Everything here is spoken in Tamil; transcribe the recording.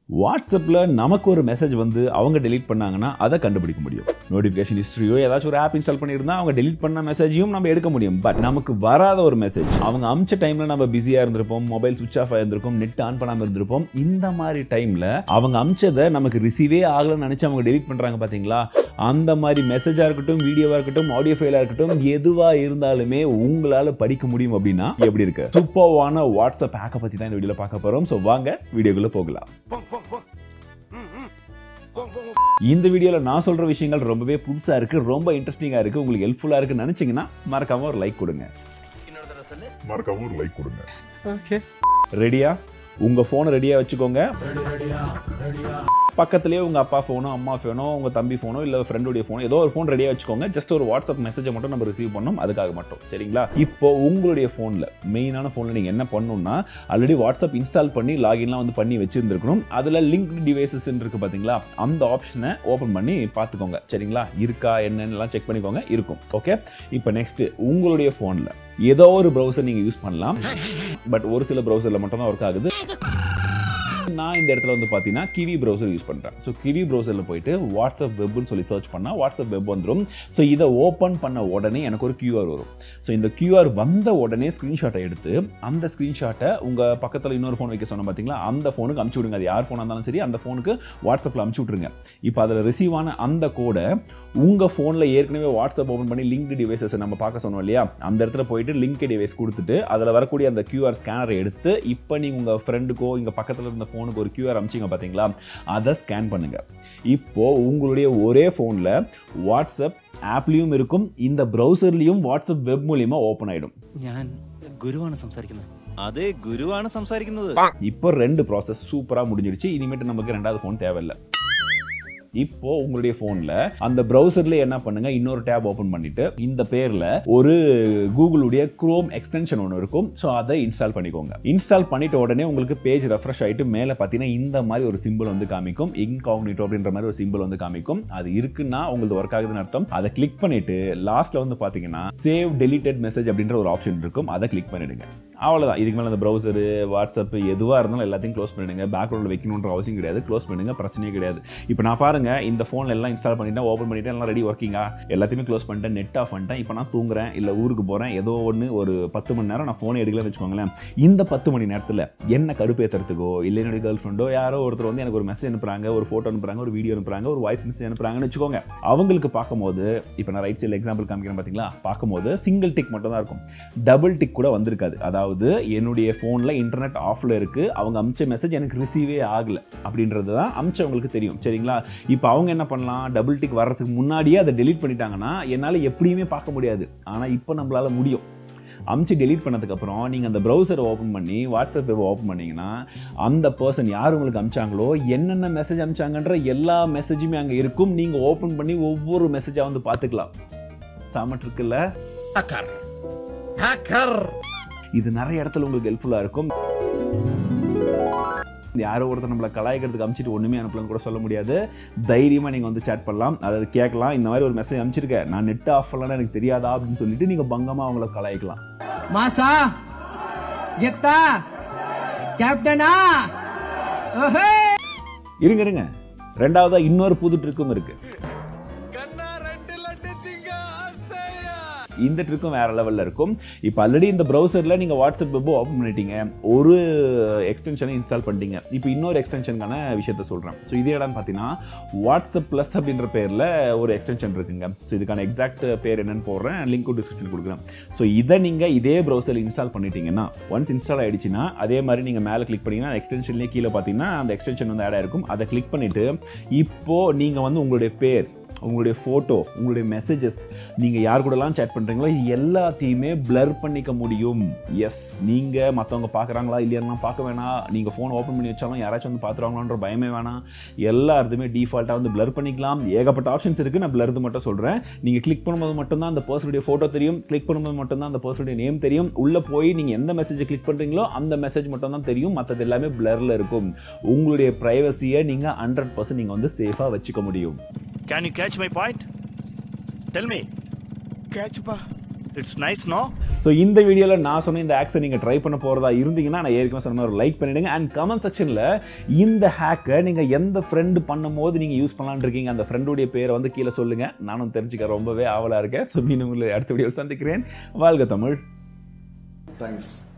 வாட்ஸ்அப்பில் நமக்கு ஒரு மெசேஜ் வந்து அவங்க delete பண்ணாங்கன்னா அதை கண்டுபிடிக்க முடியும் நோட்டிஃபிகேஷன் ஹிஸ்ட்ரியோ ஏதாச்சும் ஒரு ஆப் இன்ஸ்டால் பண்ணியிருந்தா அவங்க delete பண்ண மெசேஜையும் நம்ம எடுக்க முடியும் பட் நமக்கு வராத ஒரு மெசேஜ் அவங்க அமிச்ச டைமில் நம்ம பிஸியாக இருந்திருப்போம் மொபைல் சுவிச் ஆஃப் ஆயிருந்திருப்போம் நெட் ஆன் பண்ணாமல் இருந்திருப்போம் இந்த மாதிரி டைமில் அவங்க அமிச்சதை நமக்கு ரிசீவே ஆகலைன்னு நினச்சி அவங்க delete பண்ணுறாங்க பார்த்தீங்களா அந்த மாதிரி மெசேஜாக இருக்கட்டும் வீடியோவாக இருக்கட்டும் ஆடியோ ஃபைலாக இருக்கட்டும் எதுவாக இருந்தாலுமே உங்களால் படிக்க முடியும் அப்படின்னா எப்படி இருக்கு சூப்பர்வான வாட்ஸ்அப் ஹேக்கை பற்றி தான் இந்த வீடியோவில் பார்க்க போகிறோம் ஸோ வாங்க வீடியோக்குள்ளே போகலாம் இந்த வீடியோவில் நான் சொல்கிற விஷயங்கள் ரொம்பவே புதுசாக இருக்குது ரொம்ப இன்ட்ரெஸ்டிங்காக இருக்குது உங்களுக்கு ஹெல்ப்ஃபுல்லாக இருக்குன்னு நினச்சிங்கன்னா மறக்காம ஒரு லைக் கொடுங்க மறக்காம ஒரு லைக் கொடுங்க ரெடியா உங்கள் ஃபோனை ரெடியாக வச்சுக்கோங்க பக்கத்துலேயே உங்கள் அப்பா ஃபோனோ அம்மா ஃபோனோ உங்கள் தம்பி ஃபோனோ இல்லை ஃப்ரெண்டுடைய ஃபோனோ ஏதோ ஒரு ஃபோன் ரெடியாக வச்சுக்கோங்க ஜஸ்ட் ஒரு வாட்ஸ்அப் மெசேஜை மட்டும் நம்ம ரிசீவ் பண்ணோம் அதுக்காக மட்டும் சரிங்களா இப்போ உங்களுடைய ஃபோனில் மெயினான ஃபோனில் நீங்கள் என்ன பண்ணணும்னா ஆல்ரெடி வாட்ஸ்அப் இன்ஸ்டால் பண்ணி லாகின்லாம் வந்து பண்ணி வச்சிருந்துருக்கணும் அதில் லிங்க் டிவைசஸ் இருக்கு பார்த்தீங்களா அந்த ஆப்ஷனை ஓப்பன் பண்ணி பார்த்துக்கோங்க சரிங்களா இருக்கா என்னென்னலாம் செக் பண்ணிக்கோங்க இருக்கும் ஓகே இப்போ நெக்ஸ்ட் உங்களுடைய ஃபோனில் ஏதோ ஒரு ப்ரௌசர் நீங்கள் யூஸ் பண்ணலாம் பட் ஒரு சில ப்ரௌசரில் மட்டும் தான் ஒர்க் ஆகுது நான் இந்த இடத்துல வந்து பார்த்தீங்கன்னா கிவி ப்ரௌசர் யூஸ் பண்ணுறேன் ஸோ கிவி ப்ரௌசரில் போயிட்டு வாட்ஸ்அப் வெப்னு சொல்லி சர்ச் பண்ணால் வாட்ஸ்அப் வெப் வந்துடும் ஸோ இதை ஓப்பன் பண்ண உடனே எனக்கு ஒரு QR வரும் ஸோ இந்த QR வந்த உடனே ஸ்க்ரீன்ஷாட்டை எடுத்து அந்த ஸ்க்ரீன்ஷாட்டை உங்கள் பக்கத்தில் இன்னொரு ஃபோன் வைக்க சொன்னேன் பார்த்தீங்களா அந்த ஃபோனுக்கு அமுச்சு விடுங்க அது யார் ஃபோனாக இருந்தாலும் சரி அந்த ஃபோனுக்கு வாட்ஸ்அப்பில் அமுச்சு விட்ருங்க இப்போ அதில் ரிசீவ் ஆன அந்த கோடை உங்கள் ஃபோனில் ஏற்கனவே வாட்ஸ்அப் ஓப்பன் பண்ணி லிங்க் டிவைசஸ் நம்ம பார்க்க சொன்னோம் இல்லையா அந்த இடத்துல போயிட்டு லிங்க் டிவைஸ் கொடுத்துட்டு அதில் வரக்கூடிய அந்த QR ஸ்கேனரை எடுத்து இப்போ நீங்கள் உங்கள் ஃப்ரெண்டுக்கோ இங்கே பக்கத்தில் இருந்த ஃபோனுக்கு ஒரு QR அமிச்சிங்க பார்த்தீங்களா அதை ஸ்கேன் பண்ணுங்க இப்போ உங்களுடைய ஒரே ஃபோனில் வாட்ஸ்அப் ஆப்லேயும் இருக்கும் இந்த ബ്രൗസറിലെയും വാട്സപ്പ് വെബ് മൂലിയമാ ഓപ്പൺ ആയിടും ഞാൻ ഗുരുവാണ് സംസാരിക്കുന്നത് അതെ ഗുരുവാണ് സംസാരിക്കുന്നത് இப்போ ரெண்டு ப்ராசஸ் சூப்பராக முடிஞ்சிடுச்சு இனிமேட்டு நமக்கு ரெண்டாவது ஃபோன் தேவையில்லை இப்போ உங்களுடைய ஃபோனில் அந்த ப்ரௌசர்ல என்ன பண்ணுங்க இன்னொரு டேப் ஓப்பன் பண்ணிட்டு இந்த பேர்ல ஒரு கூகுளுடைய குரோம் எக்ஸ்டென்ஷன் ஒன்று இருக்கும் ஸோ அதை இன்ஸ்டால் பண்ணிக்கோங்க இன்ஸ்டால் பண்ணிட்ட உடனே உங்களுக்கு பேஜ் ரெஃப்ரெஷ் ஆயிட்டு மேலே பார்த்தீங்கன்னா இந்த மாதிரி ஒரு சிம்பிள் வந்து காமிக்கும் இன்காக்னிட்டோ அப்படின்ற மாதிரி ஒரு சிம்பிள் வந்து காமிக்கும் அது இருக்குன்னா உங்களுக்கு ஒர்க் ஆகுதுன்னு அர்த்தம் அதை கிளிக் பண்ணிட்டு லாஸ்ட்ல வந்து பார்த்தீங்கன்னா சேவ் டெலிட்டட் மெசேஜ் அப்படின்ற ஒரு ஆப்ஷன் இருக்கும் அதை கிளிக் பண்ணிடுங்க அவ்வளோதான் இதுக்கு மேலே அந்த ப்ரௌசரு வாட்ஸ்அப் எதுவாக இருந்தாலும் எல்லாத்தையும் க்ளோஸ் பண்ணிடுங்க பேக்ரவுண்டில் வைக்கணுன்ற அவசியம் கிடையாது க்ளோஸ் பண்ணுங்க பிரச்சனையே கிடையாது இப்போ நான் பாருங்க இந்த ஃபோனில் எல்லாம் இன்ஸ்டால் பண்ணிட்டேன் ஓப்பன் பண்ணிட்டேன் எல்லாம் ரெடி ஒர்க்கிங்கா எல்லாத்தையுமே க்ளோஸ் பண்ணிட்டேன் நெட் ஆஃப் பண்ணிட்டேன் இப்போ நான் தூங்குறேன் இல்லை ஊருக்கு போகிறேன் ஏதோ ஒன்று ஒரு பத்து மணி நேரம் நான் ஃபோனை எடுக்கலன்னு வச்சுக்கோங்களேன் இந்த பத்து மணி நேரத்தில் என்ன கடுப்பேற்றுறதுக்கோ இல்லை என்னுடைய கேர்ள் ஃப்ரெண்டோ யாரோ ஒருத்தர் வந்து எனக்கு ஒரு மெசேஜ் அனுப்புறாங்க ஒரு ஃபோட்டோ அனுப்புறாங்க ஒரு வீடியோ அனுப்புறாங்க ஒரு வாய்ஸ் மெசேஜ் அனுப்புறாங்கன்னு வச்சுக்கோங்க அவங்களுக்கு பார்க்கும்போது இப்போ நான் ரைட் சைடில் எக்ஸாம்பிள் காமிக்கிறேன் பார்த்தீங்களா பார்க்கும்போது சிங்கிள் டிக் மட்டும் தான் இருக்கும் டபுள் டிக் கூட வந்திருக்காது அதாவது என்னுடைய ஃபோனில் இன்டர்நெட் ஆஃபில் இருக்குது அவங்க அமிச்ச மெசேஜ் எனக்கு ரிசீவே ஆகலை அப்படின்றது தான் அமிச்சவங்களுக்கு தெரியும் சரிங்களா இப்போ அவங்க என்ன பண்ணலாம் டபுள் டிக் வர்றதுக்கு முன்னாடியே அதை டெலீட் பண்ணிட்டாங்கன்னா என்னால் எப்படியுமே பார்க்க முடியாது ஆனால் இப்போ நம்மளால முடியும் அமுச்சு டெலீட் பண்ணதுக்கப்புறம் நீங்கள் அந்த ப்ரௌசரை ஓப்பன் பண்ணி வாட்ஸ்அப் ஓப்பன் பண்ணீங்கன்னா அந்த பர்சன் யார் உங்களுக்கு அமிச்சாங்களோ என்னென்ன மெசேஜ் அமிச்சாங்கன்ற எல்லா மெசேஜுமே அங்கே இருக்கும் நீங்கள் ஓப்பன் பண்ணி ஒவ்வொரு மெசேஜாக வந்து பார்த்துக்கலாம் சாமட் இருக்குல்ல இது நிறைய இடத்துல உங்களுக்கு ஹெல்ப்ஃபுல்லாக இருக்கும் யாரோ ஒருத்தர் நம்மளை கலாய்க்கிறதுக்கு அமிச்சிட்டு ஒன்றுமே அனுப்பலன்னு கூட சொல்ல முடியாது தைரியமாக நீங்கள் வந்து சேட் பண்ணலாம் அதாவது கேட்கலாம் இந்த மாதிரி ஒரு மெசேஜ் அனுப்பிச்சிருக்கேன் நான் நெட் ஆஃப் பண்ணலாம் எனக்கு தெரியாதா அப்படின்னு சொல்லிட்டு நீங்கள் பங்கமாக அவங்கள கலாய்க்கலாம் மாசா கெத்தா கேப்டனா ஓஹே இருங்க இருங்க ரெண்டாவதா இன்னொரு புது ட்ரிக்கும் இருக்கு இந்த ட்ரிக்கும் வேற லெவலில் இருக்கும் இப்போ ஆல்ரெடி இந்த ப்ரௌசரில் நீங்கள் வாட்ஸ்அப் வெப்போ ஓப்பன் பண்ணிட்டீங்க ஒரு எக்ஸ்டென்ஷனை இன்ஸ்டால் பண்ணிட்டீங்க இப்போ இன்னொரு எக்ஸ்டென்ஷனுக்கான விஷயத்த சொல்கிறேன் ஸோ இது என்னன்னு பார்த்தீங்கன்னா வாட்ஸ்அப் ப்ளஸ் அப்படின்ற பேரில் ஒரு எக்ஸ்டென்ஷன் இருக்குங்க ஸோ இதுக்கான எக்ஸாக்ட் பேர் என்னன்னு போடுறேன் லிங்க்கும் டிஸ்கிரிப்ஷன் கொடுக்குறேன் ஸோ இதை நீங்கள் இதே ப்ரௌசரில் இன்ஸ்டால் பண்ணிட்டீங்கன்னா ஒன்ஸ் இன்ஸ்டால் ஆயிடுச்சுன்னா அதே மாதிரி நீங்கள் மேலே கிளிக் பண்ணீங்கன்னா எக்ஸ்டென்ஷன்லேயே கீழே பார்த்தீங்கன்னா அந்த எக்ஸ்டென்ஷன் வந்து ஆட் ஆயிருக்கும் அதை கிளிக் பண்ணிவிட்டு இப்போது நீங்கள் வந்து உங்களுடைய பேர் உங்களுடைய ஃபோட்டோ உங்களுடைய மெசேஜஸ் நீங்கள் யார் கூடலாம் சேட் பண்ணுறீங்களோ இது எல்லாத்தையுமே பிளர் பண்ணிக்க முடியும் எஸ் நீங்கள் மற்றவங்க பார்க்குறாங்களா இல்லையானா பார்க்க வேணாம் நீங்கள் ஃபோன் ஓப்பன் பண்ணி வச்சாலும் யாராச்சும் வந்து பார்த்துருவாங்களான்ற பயமே வேணாம் எல்லாத்தையுமே டிஃபால்ட்டாக வந்து பிளர் பண்ணிக்கலாம் ஏகப்பட்ட ஆப்ஷன்ஸ் இருக்குது நான் பிளர்து மட்டும் சொல்கிறேன் நீங்கள் கிளிக் பண்ணும்போது மட்டும்தான் அந்த பர்சனுடைய ஃபோட்டோ தெரியும் கிளிக் பண்ணும்போது மட்டும்தான் அந்த பர்சனுடைய நேம் தெரியும் உள்ளே போய் நீங்கள் எந்த மெசேஜை கிளிக் பண்ணுறீங்களோ அந்த மெசேஜ் மட்டும் தான் தெரியும் மற்றது எல்லாமே பிளரில் இருக்கும் உங்களுடைய ப்ரைவசியை நீங்கள் ஹண்ட்ரட் பர்சன்ட் நீங்கள் வந்து சேஃபாக வச்சுக்க முடியும் can you catch my point tell me கேட்சுப்பா இட்ஸ் நைஸ் நோ ஸோ இந்த வீடியோவில் நான் சொன்ன இந்த ஆக்ஸை நீங்கள் ட்ரை பண்ண போகிறதா இருந்தீங்கன்னா நான் ஏற்கனவே சொன்ன மாதிரி ஒரு லைக் பண்ணிடுங்க அண்ட் கமெண்ட் செக்ஷனில் இந்த ஹேக்கை நீங்கள் எந்த ஃப்ரெண்டு பண்ணும்போது நீங்கள் யூஸ் பண்ணலான்னு இருக்கீங்க அந்த ஃப்ரெண்டுடைய பேரை வந்து கீழே சொல்லுங்கள் நானும் தெரிஞ்சுக்க ரொம்பவே ஆவலாக இருக்கேன் ஸோ மீண்டும் உங்களை அடுத்த வீடியோவில் சந்திக்கிறேன் வாழ்க தமிழ் தேங்க்ஸ்